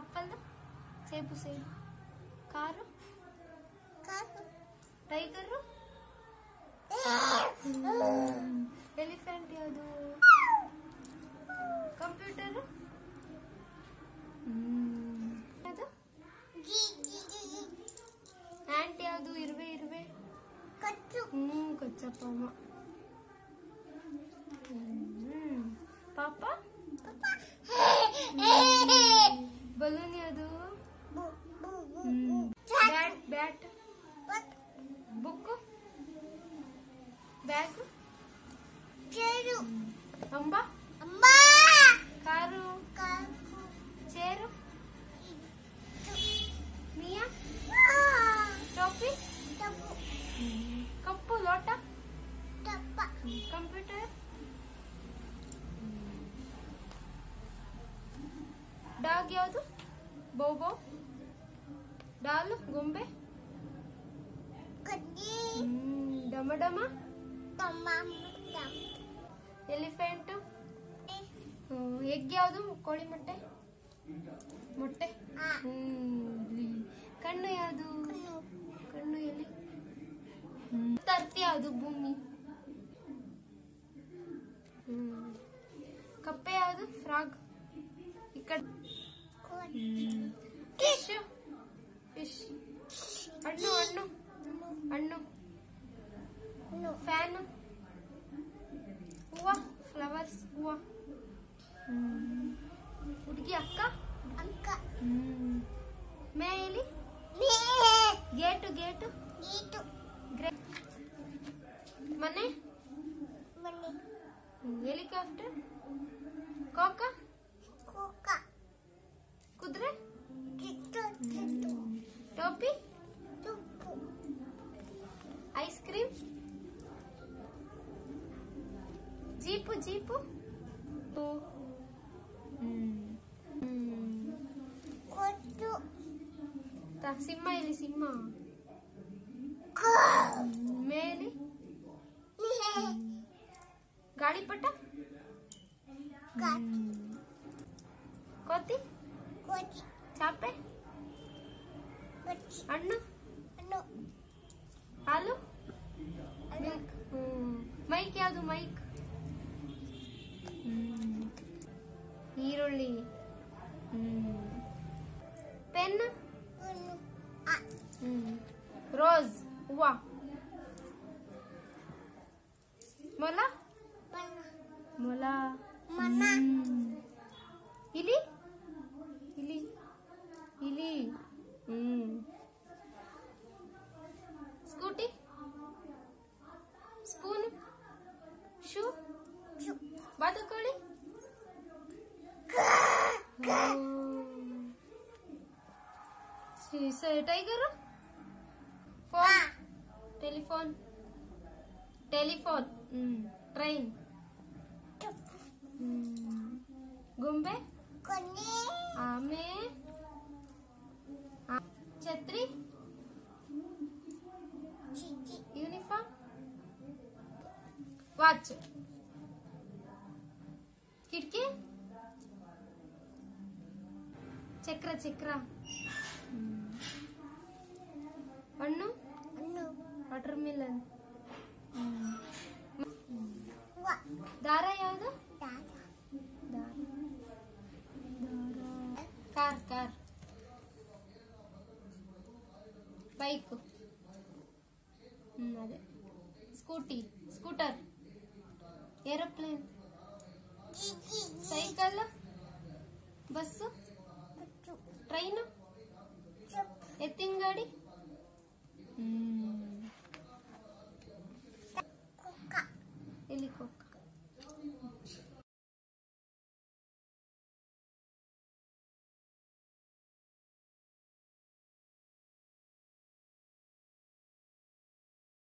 ಕಪ್ಪಲ್ ಸೇಬು ಸೇಬು ಕಾರು ಕಾಕು ಟೈಗರು ಎಲಿಫೆಂಟ್ ಯಾವುದು ಕಂಪ್ಯೂಟರ್ ಅದು ಜಿ ಜಿ ಜಿ ಜಿ ಆಂಟ್ ಯಾವುದು ಇರುವೆ ಇರುವೆ ಕಚ್ಚು ಹ್ಞೂ ಕೊಚ್ಚಪ್ಪ ಅಮ್ಮ ಹ್ಮ್ ಪಾಪ ಬಲೂನ್ ಯಾವುದು ಬು ಬು ಬು ಹ್ಮ್ ಬ್ಯಾಟ್ ಬ್ಯಾಟ್ ಬಟ್ ಬುಕ್ ಬ್ಯಾಗ್ ಚೇರು ಅಂಬ ಅಮ್ಮ ಕಾರು ಕಾಕು ಚೇರು ಮಿಯಾ ಆ ಟೋಪಿ ತಪ್ಪು ಕಪ್ಪು ಲೋಟ ತಪ್ಪ ಕಂಪ್ಯೂಟರ್ ಡಾಗ್ ಯಾವುದು ಬೋಬೋ ಡಾಲು ಗೊಂಬೆ ಕಜ್ಜಿ ಹ್ಮ್, ಡಮ ಡಮ ತಮ್ಮ ತಮ್ಮ ಎಲಿಫೆಂಟ್ ಎಗ್ ಯಾವುದು ಕೋಳಿ ಮೊಟ್ಟೆ ಮೊಟ್ಟೆ ಆ ಹ್ಮ್, ಇಲ್ಲಿ. ಕಣ್ಣು ಯಾವುದು ಕಣ್ಣು ಕಣ್ಣು ಎಲ್ಲಿ ತರ್ತಿ ಯಾವುದು ಭೂಮಿ ಹ್ಮ್. ಕಪ್ಪೆ ಯಾವುದು ಫ್ರಾಗ್ ಈ ಕಡೆ ಕೋಟಿ ಫಿಶ್ ಫಿಶ್ ಹಣ್ಣು ಹಣ್ಣು ಹಣ್ಣು ಕಣ್ಣು ಫ್ಯಾನ್ ಹೂವ ಫ್ಲವರ್ಸ್ ಹೂವ ಹುಡುಗಿ ಅಕ್ಕ ಅಂಕ ಮೇಲಿ ಮೇ ಗೇಟು ಗೇಟು ಗೀಟು ಗ್ರೇ ಮನೆ ಮನೆ ಹೆಲಿಕಾಪ್ಟರ್ ಕೋಕ ಕೋಕ ಕುದುರೆ ಕಿತ್ತು ಕಿತ್ತು ಟೋಪಿ ತುಪ್ಪು ಐಸ್ ಕ್ರೀಮ್ ಜೀಪು ಜೀಪು ಕೊಟ್ಟು ತ- ಸಿಂಹ ಇಲ್ಲಿ ಸಿಂಹ ಕೋ ಮೇಲೆ ಮೇ ಗಾಳಿಪಟ ಕಾಟಿ ಕೋತಿ ಕೋಟಿ ಚಾಪೆ ಬಚ್ಚಿ ಹಣ್ಣು ಅನ್ನು ಹಾಲು ಅನ್ನು ಮಿಲ್ಕ್ ಮೈಕ್ ಯಾವುದು ಮೈಕ್ ಈರುಳ್ಳಿ ಪೆನ್ ಅನ್ನು ಆ ರೋಸ್ ಹೂವ ಮೊಲ ಮನ ಮೊಲ ಮನ ಹ್ಮ್. ಇಲಿ ಇಲಿ ಇಲಿ ಹ್ಮ್ ಸ್ಕೂಟಿ ಸ್ಪೂನ್ ಶೂ ಚು ಬಾತುಕೋಳಿ ಟೈಗರ್ ಫೋನ್ ಟೆಲಿಫೋನ್ ಟೆಲಿಫೋನ್ ಹ್ಮ್ ಟ್ರೈನ್ ತುಪ್ಪು ಹ್ಮ್ ಗೊಂಬೆ ಕೊನೆ ಆಮೆ ಆ- ಛತ್ರಿ ಚಿಚಿ ಯೂನಿಫಾರ್ಮ್ ವಾಚ್ ಕಿಟಕಿ ಚಕ್ರ ಚಕ್ರ ಹಣ್ಣು ಅನ್ನು ವಾಟರ್ ಮಿಲನ್ ವ ದಾರ ಯಾವುದು ದಾದ ದಾರ ದಾರ ಕಾರ್ ಕಾರ್ ಬೈಕ್ ಹ್ಮ್ ಅದೇ ಸ್ಕೂಟಿ ಸ್ಕೂಟರ್ ಏರೋಪ್ಲೇನ್ ಜಿ ಜಿ ಜಿ ಸೈಕಲ್ ಬಸ್ಸು ಬಚ್ಚು ಟ್ರೈನು ಚಪ್ ಎತ್ತಿನ ಗಾಡಿ ಹ್ಮ್ ಕುಕ್ಕ ಎಲ್ಲಿಕೋ